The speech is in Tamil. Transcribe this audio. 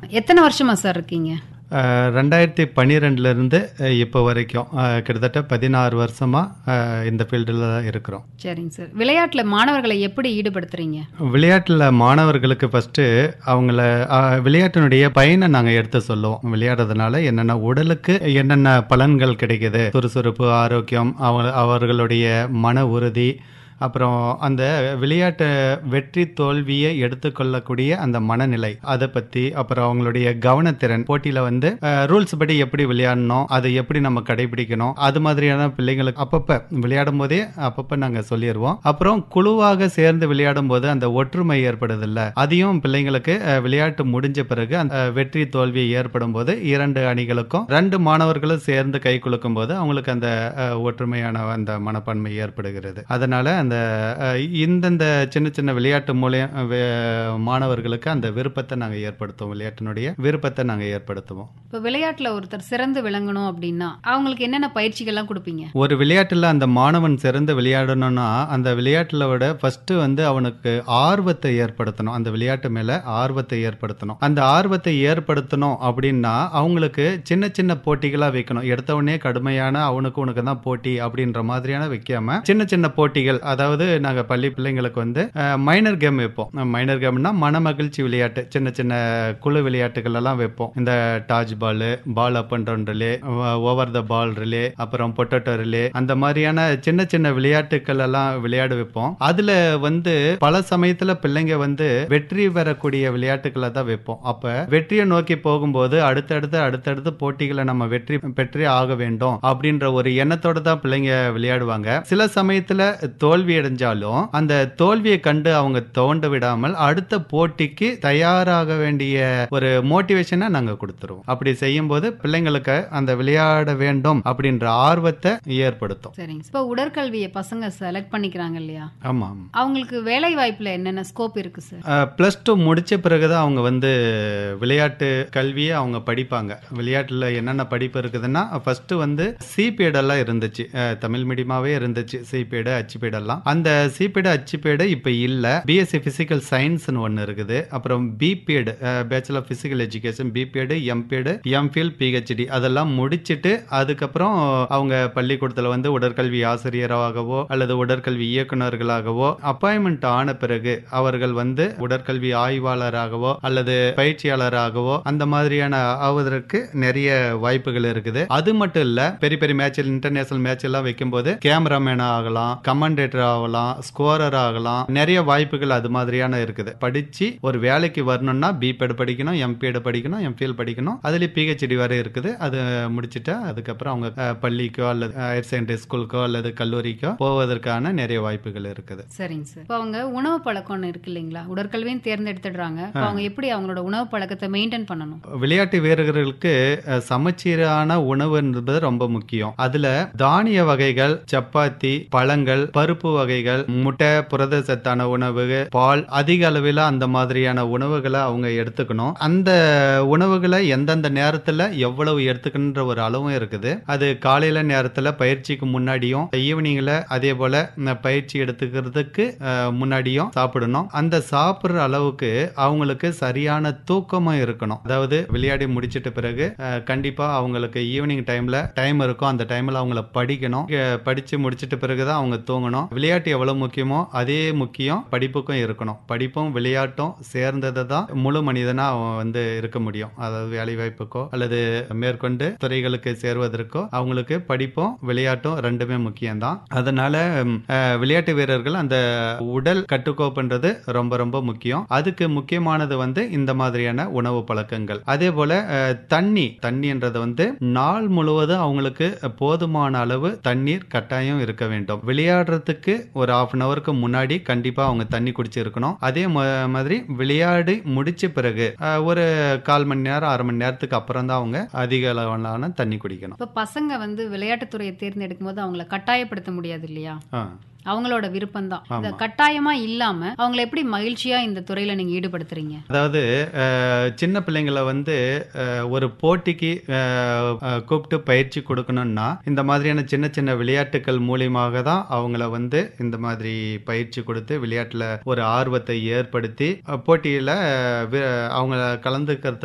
எத்தனை வருஷமா சார் இருக்கீங்க அஹ், ரெண்டாயிரத்தி பன்னிரெண்டுலேருந்து இப்போ வரைக்கும் அஹ், கிட்டத்தட்ட பதினாறு வருஷமாக இந்த ஃபீல்டில் தான் இருக்கிறோம் சரிங்க சார் விளையாட்டுல மாணவர்களை எப்படி ஈடுபடுத்துறீங்க விளையாட்டில் மாணவர்களுக்கு ஃபஸ்ட்டு அவங்கள அஹ், விளையாட்டினுடைய பயனை நாங்கள் எடுத்து சொல்லுவோம் விளையாடுறதுனால என்னென்ன உடலுக்கு என்னென்ன பலன்கள் கிடைக்குது சுறுசுறுப்பு ஆரோக்கியம் அவங்க அவர்களுடைய மன உறுதி அப்புறம் அந்த விளையாட்டு வெற்றி தோல்வியை எடுத்துக்கொள்ளக்கூடிய அந்த மனநிலை அதை பற்றி அப்புறம் அவங்களுடைய கவனத்திறன் போட்டியில் வந்து ரூல்ஸ் படி எப்படி விளையாடணும் அதை எப்படி நம்ம கடைபிடிக்கணும் அது மாதிரியான பிள்ளைங்களுக்கு அப்பப்போ விளையாடும் போதே அப்பப்போ நாங்கள் சொல்லிடுவோம் அப்புறம் குழுவாக சேர்ந்து விளையாடும் போது அந்த ஒற்றுமை ஏற்படுதில்ல அதையும் பிள்ளைங்களுக்கு அஹ், விளையாட்டு முடிஞ்ச பிறகு அந்த அஹ், வெற்றி தோல்வி ஏற்படும் போது இரண்டு அணிகளுக்கும் ரெண்டு மாணவர்களும் சேர்ந்து கை குலுக்கும் போது அவங்களுக்கு அந்த அஹ், ஒற்றுமையான அந்த மனப்பான்மை ஏற்படுகிறது அதனால அந்த அஹ், இந்தந்த சின்ன சின்ன விளையாட்டு மூலியம் வே- மாணவர்களுக்கு அந்த விருப்பத்தை நாங்கள் ஏற்படுத்துவோம் விளையாட்டினுடைய விருப்பத்தை நாங்கள் ஏற்படுத்துவோம் இப்போ விளையாட்டுல ஒருத்தர் சிறந்து விளங்கணும் அப்படின்னா அவங்களுக்கு என்னென்ன பயிற்சிகள்லாம் கொடுப்பீங்க ஒரு விளையாட்டில் அந்த மாணவன் சிறந்து விளையாடணும்னா அந்த விளையாட்டில் விட ஃபர்ஸ்ட் வந்து அவனுக்கு ஆர்வத்தை ஏற்படுத்தணும் அந்த விளையாட்டு மேல ஆர்வத்தை ஏற்படுத்தணும் அந்த ஆர்வத்தை ஏற்படுத்தணும் அப்படின்னா அவங்களுக்கு சின்ன சின்ன போட்டிகளா வைக்கணும் எடுத்த உடனே கடுமையான அவனுக்கு உனக்கு தான் போட்டி அப்படின்ற மாதிரியான வைக்காம சின்ன சின்ன போட்டிகள் அதாவது நாங்க பள்ளி பிள்ளைங்களுக்கு வந்து மைனர் கேம் வைப்போம் மைனர் கேம்னா மனமகிழ்ச்சி விளையாட்டு சின்ன சின்ன குழு விளையாட்டுகள் எல்லாம் வைப்போம் இந்த dodge ball ball up and down relay over the ball relay அப்புறம் பொட்டேட்டோ ரிலே அந்த மாதிரியான சின்ன சின்ன விளையாட்டுகள் எல்லாம் விளையாட வைப்போம் அதுல வந்து பல சமயத்துல பிள்ளைங்க வந்து வெற்றி பெறக்கூடிய விளையாட்டுகளை தான் வைப்போம் அப்ப வெற்றியை நோக்கி போகும்போது அடுத்தடுத்து அடுத்தடுத்து போட்டிகளை நம்ம வெற்றி பெற்றே ஆக வேண்டும் அப்படின்ற ஒரு எண்ணத்தோட தான் பிள்ளைங்க விளையாடுவாங்க சில சமயத்துல தோல்வி அடைஞ்சாலும் அந்த தோல்வியை கண்டு அவங்க தோண்ட விடாமல் அடுத்த போட்டிக்கு தயாராக வேண்டிய ஒரு மோட்டிவேஷனை நாங்க கொடுத்துருவோம் அப்படி செய்யும் போது பிள்ளைங்களுக்கு அந்த விளையாட வேண்டும் அப்படின்ற ஆர்வத்தை ஏற்படுத்தும் சரிங்க இப்போ உடற்கல்வியை பசங்க செலக்ட் பண்ணிக்கிறாங்க இல்லையா ஆமா ஆமா அவங்களுக்கு வேலை வாய்ப்புல என்னென்ன ஸ்கோப் இருக்கு சார் ப்ளஸ் டூ முடிச்ச பிறகுதான் அவங்க வந்து விளையாட்டு கல்வியை அவங்க படிப்பாங்க விளையாட்டுல என்னென்ன படிப்பு இருக்குதுன்னா ஃபர்ஸ்ட் வந்து சிபிஎட் எல்லாம் இருந்துச்சு அஹ், தமிழ் மீடியமாவே இருந்துச்சு சிபிஎட் அச்சுபேடு எல்லாம் அந்த சிபிஎட் அச்சுபேடு இப்ப இல்ல பிஎஸ்சி பிசிக்கல் சயின்ஸ்னு ஒன்னு இருக்குது அப்புறம் BPEd bachelor of physical education BPEd MPEd MPhil PhD அதெல்லாம் முடிச்சிட்டு அதுக்கப்புறம் அவங்க பள்ளிக்கூடத்துல வந்து உடற்கல்வி ஆசிரியராகவோ அல்லது உடற்கல்வி இயக்குனர்களாகவோ அப்பாயின்மெண்ட் ஆன பிறகு அவர்கள் வந்து உடற்கல்வி ஆய்வாளராகவோ அல்லது பயிற்சியாளராகவோ அந்த மாதிரியான ஆவதற்கு நிறைய வாய்ப்புகள் இருக்குது அது மட்டும் இல்ல பெரிய பெரிய மேட்ச் இன்டர்நேஷனல் மேட்ச் எல்லாம் வைக்கும்போது கேமராமேன் ஆகலாம் கமெண்டேட்டர் ஆகலாம் ஸ்கோரர் ஆகலாம் நிறைய வாய்ப்புகள் அது மாதிரியான இருக்குது படிச்சு ஒரு வேலைக்கு வரணும்னா பிபெட் படிக்கணும் எம்பிஎட் படிக்கணும் எம்ஃபிஎல் படிக்கணும் அதுல பிஹெச்டி வரை இருக்குது அது முடிச்சுட்டா அதுக்கப்புறம் அவங்க அஹ், பள்ளிக்கோ அல்லது ஹையர் செகண்டரி ஸ்கூலுக்கோ அல்லது கல்லூரிக்கோ போவதற்கான நிறைய வாய்ப்புகள் இருக்குது சரிங்க சார் இப்போ அவங்க உணவு பழக்கம்னு இருக்கு இல்லைங்களா உடற்கல்வியும் தேர்ந்தெடுத்துடுறாங்க இப்போ அவங்க எப்படி அவங்களோட உணவு பழக்கத்தை மெயின்டைன் பண்ணணும் விளையாட்டு வீரர்களுக்கு அஹ், சமச்சீரான உணவு என்பது ரொம்ப முக்கியம் அதுல தானிய வகைகள் சப்பாத்தி பழங்கள் பருப்பு வகைகள் முட்டை புரத சத்தான உணவு பால் அதிக அளவில் அந்த மாதிரியான உணவுகளை அவங்க எடுத்துக்கணும் அந்த உணவுகளை எந்தெந்த நேரத்துல எவ்வளவு எடுத்துக்கணுன்ற ஒரு அளவும் இருக்குது அது காலையில நேரத்துல பயிற்சிக்கு முன்னாடியும் ஈவினிங்ல அதே போல இந்த பயிற்சி எடுத்துக்கிறதுக்கு அஹ், முன்னாடியும் சாப்பிடணும் அந்த சாப்பிடுற அளவுக்கு அவங்களுக்கு சரியான தூக்கமும் இருக்கணும் அதாவது விளையாடி முடிச்சிட்ட பிறகு அஹ், கண்டிப்பா அவங்களுக்கு ஈவினிங் டைம்ல டைம் இருக்கும் அந்த டைம்ல அவங்கள படிக்கணும் அஹ், படிச்சு முடிச்சிட்ட பிறகுதான் அவங்க தூங்கணும் விளையாட்டு எவ்வளவு முக்கியமோ அதே முக்கியம் படிப்புக்கும் இருக்கணும் படிப்பும் விளையாட்டும் சேர்ந்ததை தான் முழு மனிதனா அவன் வந்து இருக்க முடியும் அதாவது வேலை வாய்ப்புக்கோ அல்லது மேற்கொண்டு துறைகளுக்கு சேர்வதற்கோ அவங்களுக்கு படிப்பும் விளையாட்டும் ரெண்டுமே முக்கியம்தான் அதனால ம், அஹ், விளையாட்டு வீரர்கள் அந்த உடல் கட்டுக்கோப்புன்றது ரொம்ப ரொம்ப முக்கியம் அதுக்கு முக்கியமானது வந்து இந்த மாதிரியான உணவு பழக்கங்கள் அதே போல அஹ், தண்ணி தண்ணின்றது வந்து நாள் முழுவதும் அவங்களுக்கு போதுமான அளவு தண்ணீர் கட்டாயம் இருக்க வேண்டும் விளையாடுறதுக்கு ஒரு ஹாஃப் அன் அவருக்கு முன்னாடி கண்டிப்பா அவங்க தண்ணி குடிச்சு இருக்கணும் அதே ம- மாதிரி விளையாடி முடிச்ச பிறகு அஹ், ஒரு கால் மணி நேரம் அரை மணி நேரத்துக்கு அப்புறம் தான் அவங்க அதிக அளவிலான தண்ணி குடிக்கணும் இப்போ பசங்க வந்து விளையாட்டுத்துறையை தேர்ந்தெடுக்கும் போது அவங்கள கட்டாயப்படுத்த முடியாது இல்லையா ஆ. அவங்களோட விருப்பம் தான் இந்த கட்டாயமா இல்லாம அவங்கள எப்படி மகிழ்ச்சியா இந்த துறையில நீங்க ஈடுபடுத்துறீங்க அதாவது அஹ், சின்ன பிள்ளைங்களை வந்து அஹ், ஒரு போட்டிக்கு அஹ், அஹ், கூப்பிட்டு பயிற்சி கொடுக்கணும்னா இந்த மாதிரியான சின்ன சின்ன விளையாட்டுகள் மூலியமாக தான் அவங்கள வந்து இந்த மாதிரி பயிற்சி கொடுத்து விளையாட்டுல ஒரு ஆர்வத்தை ஏற்படுத்தி அஹ், போட்டியில அஹ், வி- அவங்க கலந்துக்கிறதுக்கு